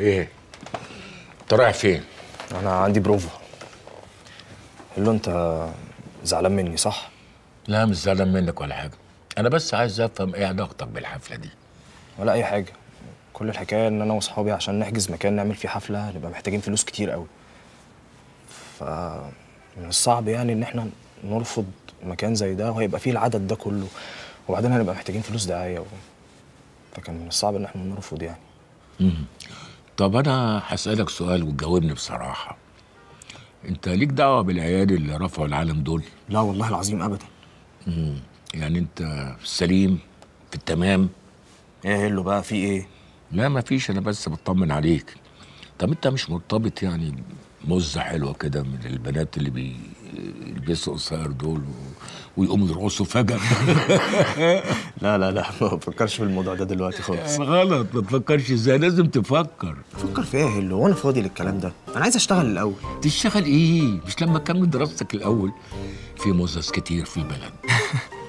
ايه انت رايح فين انا عندي بروفا قال له انت زعلان مني صح لا مش زعلان منك ولا حاجه انا بس عايز افهم ايه علاقتك بالحفله دي ولا اي حاجه كل الحكايه ان انا واصحابي عشان نحجز مكان نعمل فيه حفله نبقى محتاجين فلوس كتير قوي ف من الصعب يعني ان احنا نرفض مكان زي ده وهيبقى فيه العدد ده كله وبعدين هنبقى محتاجين فلوس دعايه و... فكان من الصعب ان احنا نرفض يعني طب انا هسالك سؤال وتجاوبني بصراحه انت ليك دعوه بالعيال اللي رفعوا العالم دول لا والله العظيم ابدا يعني انت في السليم في التمام ايه هيلو بقى في ايه لا ما فيش انا بس بطمن عليك طب انت مش مرتبط يعني مزة حلوة كده من البنات اللي بيلبسوا قصير دول و... ويقوموا يرقصوا فجأة لا لا لا ما بفكرش في الموضوع ده دلوقتي خالص غلط ما تفكرش ازاي لازم تفكر فكر في ايه يا هيلو وانا فاضي للكلام ده انا عايز اشتغل الاول تشتغل ايه مش لما تكمل دراستك الاول في مزز كتير في البلد